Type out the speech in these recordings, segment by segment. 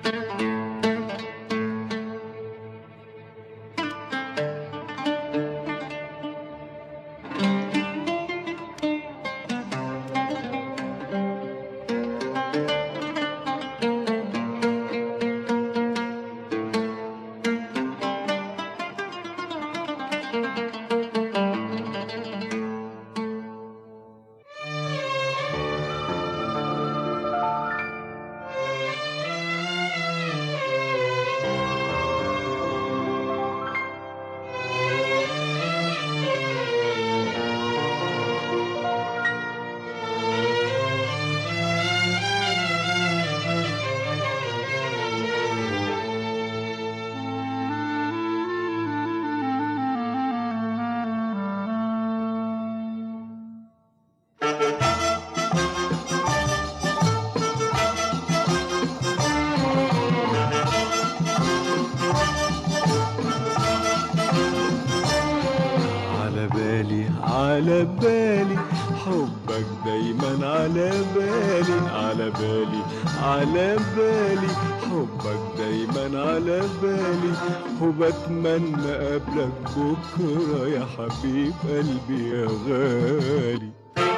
على بالي على بالي حبك دايما على بالي على بالي على بالي حبك دايما على بالي وبتمنى قبلك بكرة يا حبيب قلبي يا غالي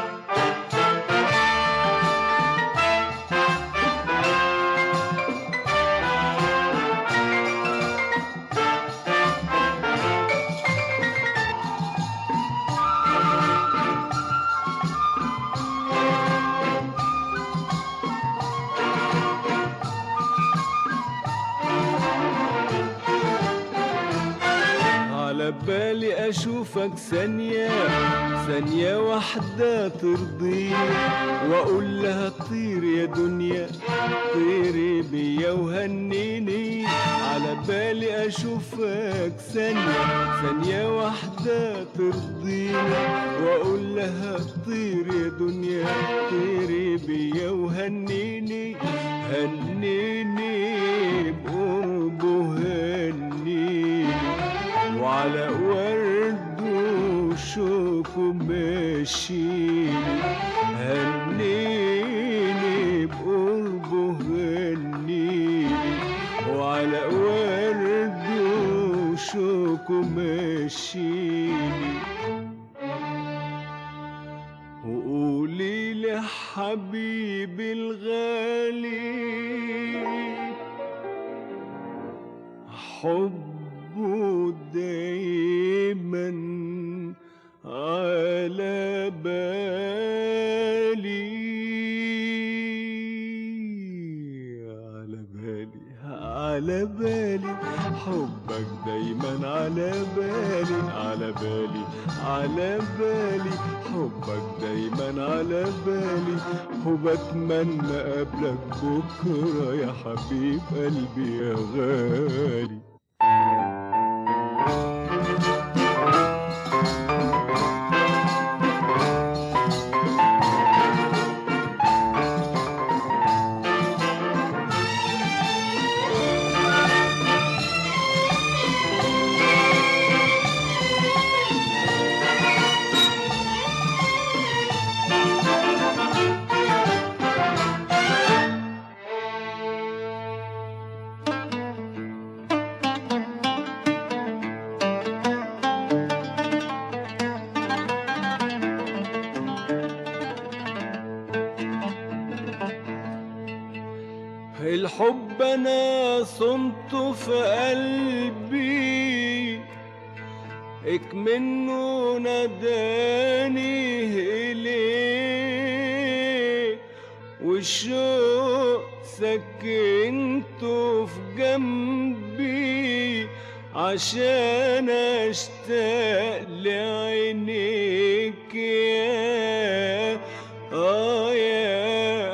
على بالي اشوفك ثانية ثانية واحدة ترضيني واقول لها طير يا دنيا طيري بيا وهنيني على بالي اشوفك ثانية ثانية واحدة ترضيني واقول لها طير يا دنيا طيري بيا وهنيني هنيني بقربه هنيني وعلى ورد وشوك ماشيني هنيني بقربه هنيني وعلى ورد وشوك ماشيني وقولي لحبيبي الغالي حبه دايما على بالي على بالي على بالي حبك دايما على بالي على بالي على بالي حبك دايما على بالي وبتمنى قبلك بكرة يا حبيب قلبي يا غالي الحب انا صنته في قلبي اك منه ناداني اليه والشوق سكنته في جنبي عشان اشتاق لعينيك يا آه يا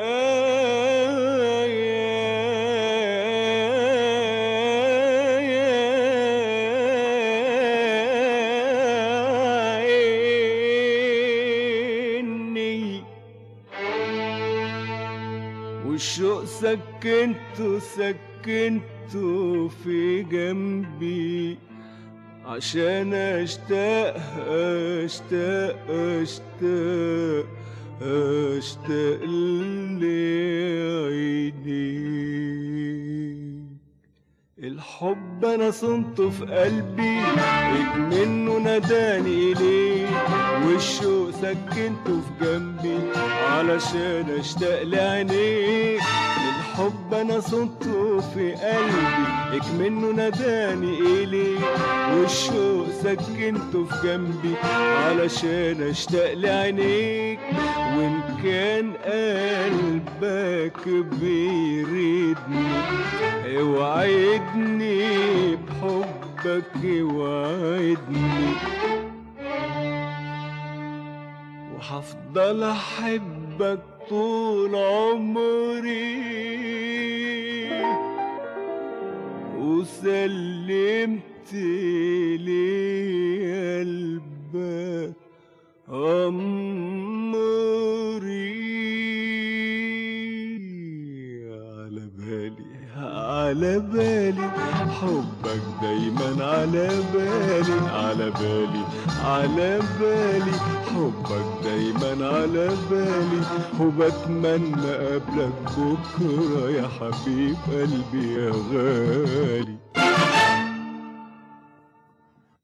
عيني والشوق سكنته سكنته في جنبي عشان اشتاق اشتاق اشتاق اشتاق لعينيك الحب انا صنته في قلبي منه ناداني اليه والشوق سكنته في جنبي علشان اشتاق لعينيك الحب انا صنته في قلبي منه ناداني اليه والشوق سكنته في جنبي علشان اشتاق لعينيك وان كان قلبك بيريدني اوعدني بحبك اوعدني وهفضل احبك طول عمري وسلمت لي قلبك أمري على بالي على بالي حبك دايما على بالي على بالي على بالي حبك دايما على بالي وبتمنى قبلك بكرة يا حبيب قلبي يا غالي